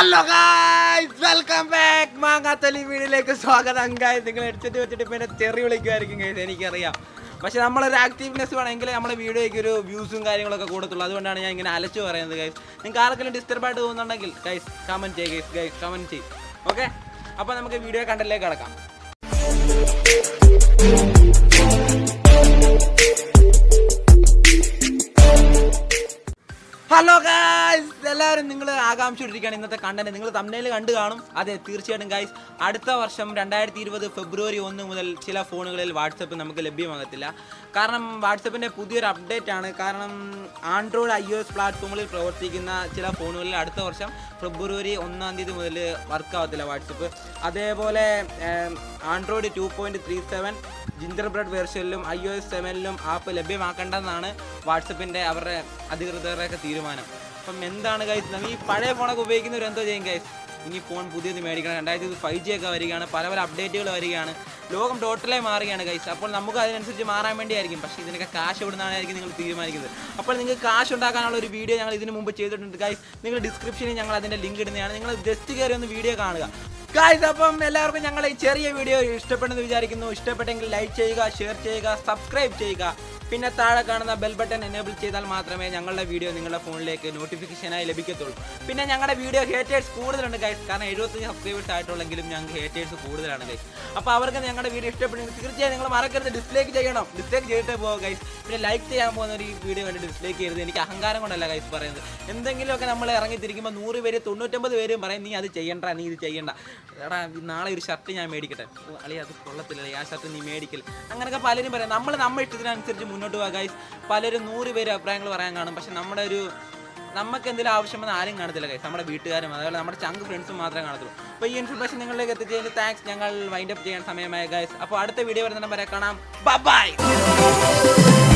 hello guys welcome back മാങ്ങാത്തലി വീടിലേക്ക് സ്വാഗതം ഗായ്സ് നിങ്ങൾ എടുത്തിട്ട് വെച്ചിട്ട് പിന്നെ ചെറി വിളിക്കുമായിരിക്കും ഗൈസ് എനിക്കറിയാം പക്ഷെ നമ്മളൊരു ആക്റ്റീവ്നെസ് വേണമെങ്കിൽ നമ്മുടെ വീഡിയോയ്ക്ക് ഒരു വ്യൂസും കാര്യങ്ങളൊക്കെ കൂടത്തുള്ളൂ അതുകൊണ്ടാണ് ഞാൻ ഇങ്ങനെ അലച്ചു പറയുന്നത് ഗൈസ് നിങ്ങൾക്ക് ആർക്കെങ്കിലും ഡിസ്റ്റർബ് ആയിട്ട് തോന്നുന്നുണ്ടെങ്കിൽ ഗൈസ് കമൻറ്റ് ചെയ്യുക ഗൈസ് ഗൈസ് കമൻറ്റ് ചെയ്യും ഓക്കെ അപ്പോൾ നമുക്ക് വീഡിയോ കണ്ടല്ലേക്ക് കിടക്കാം ഹലോ ഗായ്സ് എല്ലാവരും നിങ്ങൾ ആകാംക്ഷയോടിരിക്കുകയാണ് ഇന്നത്തെ കണ്ടന്റ് നിങ്ങൾ തമ്മിൽ കണ്ടു കാണും അതെ തീർച്ചയായിട്ടും ഗായ്സ് അടുത്ത വർഷം രണ്ടായിരത്തി ഇരുപത് ഫെബ്രുവരി ഒന്ന് മുതൽ ചില ഫോണുകളിൽ വാട്സപ്പ് നമുക്ക് ലഭ്യമാകത്തില്ല കാരണം വാട്സപ്പിൻ്റെ പുതിയൊരു അപ്ഡേറ്റ് ആണ് കാരണം ആൻഡ്രോയിഡ് ഐ ഒ എസ് പ്ലാറ്റ്ഫോമുകളിൽ പ്രവർത്തിക്കുന്ന ചില ഫോണുകളിൽ അടുത്ത വർഷം ഫെബ്രുവരി ഒന്നാം തീയതി മുതൽ വർക്ക് ആവത്തില്ല വാട്സപ്പ് അതേപോലെ Android two point three seven gingerbread വേർഷനിലും ഐ ഒ എസ് സെവനിലും ആപ്പ് ലഭ്യമാക്കേണ്ടതെന്നാണ് വാട്സപ്പിൻ്റെ അവരുടെ അധികൃതരുടെയൊക്കെ തീരുമാനം അപ്പം എന്താണ് ഗൈസ് ഈ പഴയ ഫോണൊക്കെ ഉപയോഗിക്കുന്നവർ എന്തോ ചെയ്യും ഗൈസ് ഇനി ഫോൺ പുതിയത് മേടിക്കണം രണ്ടായിരത്തി ഇത് ഫൈവ് ജി ഒക്കെ വരികയാണ് പല പല അപ്ഡേറ്റുകൾ വരികയാണ് ലോകം ടോട്ടലായി മാറുകയാണ് ഗൈസ് അപ്പോൾ നമുക്ക് അതിനനുസരിച്ച് മാറാൻ വേണ്ടിയായിരിക്കും പക്ഷേ ഇതിനൊക്കെ കാശ് എവിടുന്നായിരിക്കും നിങ്ങൾ തീരുമാനിക്കുന്നത് അപ്പോൾ നിങ്ങൾക്ക് കാശ് ഉണ്ടാക്കാനുള്ള ഒരു വീഡിയോ ഞങ്ങൾ ഇതിന് മുമ്പ് ചെയ്തിട്ടുണ്ട് ഗൈസ് നിങ്ങൾ ഡിസ്ക്രിപ്ഷനിൽ ഞങ്ങൾ അതിൻ്റെ ലിങ്ക് ഇടുന്നതാണ് നിങ്ങൾ ജസ്റ്റ് കയറി ഒന്ന് വീഡിയോ കാണുക ഗായ്സ് അപ്പം എല്ലാവർക്കും ഞങ്ങൾ ഈ ചെറിയ വീഡിയോ ഇഷ്ടപ്പെട്ടെന്ന് വിചാരിക്കുന്നു ഇഷ്ടപ്പെട്ടെങ്കിൽ ലൈക്ക് ചെയ്യുക ഷെയർ ചെയ്യുക സബ്സ്ക്രൈബ് ചെയ്യുക പിന്നെ താഴെ കാണുന്ന ബെൽ ബട്ടൺ എനേബിൾ ചെയ്താൽ മാത്രമേ ഞങ്ങളുടെ വീഡിയോ നിങ്ങളുടെ ഫോണിലേക്ക് നോട്ടിഫിക്കേഷനായി ലഭിക്കത്തുള്ളൂ പിന്നെ ഞങ്ങളുടെ വീഡിയോ ഹേറ്റേഴ്സ് കൂടുതലുണ്ട് ഗൈസ് കാരണം എഴുപത്തഞ്ച് സബ്സ്ക്രൈബേഴ്സ് ആയിട്ടുള്ളെങ്കിലും ഞങ്ങൾക്ക് ഹേറ്റേഴ്സ് കൂടുതലാണ് ഗൈസ് അപ്പോൾ അവർക്ക് ഞങ്ങളുടെ വീഡിയോ ഇഷ്ടപ്പെടുന്നെങ്കിൽ തീർച്ചയായും നിങ്ങൾ മറക്കരുത് ഡിസ്ലൈക്ക് ചെയ്യണം ഡിസ്ലൈക്ക് ചെയ്തിട്ടേ പോകുക ഗൈസ് പിന്നെ ലൈക്ക് ചെയ്യാൻ പോകുന്ന ഒരു വീഡിയോ കണ്ട് ഡിസ്ലൈക്ക് ചെയ്യരുത് എനിക്ക് അഹങ്കാരം കൊണ്ടല്ല ഗൈസ് പറയുന്നത് എന്തെങ്കിലുമൊക്കെ നമ്മൾ ഇറങ്ങി തിരിക്കുമ്പോൾ നൂറ് പേര് തൊണ്ണൂറ്റമ്പത് പേരും പറയും നീ അത് ചെയ്യണ്ട നീ ഇത് ചെയ്യണ്ട എടാ ഈ നാളെ ഒരു ഷർട്ട് ഞാൻ മേടിക്കട്ടെ ഓ, അളി അത് കൊള്ളത്തില്ല ആ ഷർട്ട് നീ മേടിക്കൽ അങ്ങനെയൊക്കെ പലരും പറയാം നമ്മൾ നമ്മുടെ ഇഷ്ടത്തിനനുസരിച്ച് മുന്നോട്ട് പോകാം ഗൈസ് പലരും നൂറ് പേര് അഭിപ്രായങ്ങൾ പറയാൻ കാണും പക്ഷെ നമ്മുടെ ഒരു നമുക്ക് എന്തെങ്കിലും ആവശ്യമെന്ന് ആരും കാണത്തില്ല ഗൈസ് നമ്മുടെ വീട്ടുകാരും അതുപോലെ നമ്മുടെ ചങ്ക് ഫ്രണ്ട്സും മാത്രമേ കാണത്തുള്ളൂ അപ്പോൾ ഈ ഇൻഫർമേഷൻ നിങ്ങളിലേക്ക് എത്തിച്ചതിന് താങ്ക്സ് ഞങ്ങൾ വൈൻഡ് അപ്പ് ചെയ്യാൻ സമയമായ ഗൈസ് അപ്പോൾ അടുത്ത വീഡിയോ വരുന്ന വരെ കാണാം ബൈ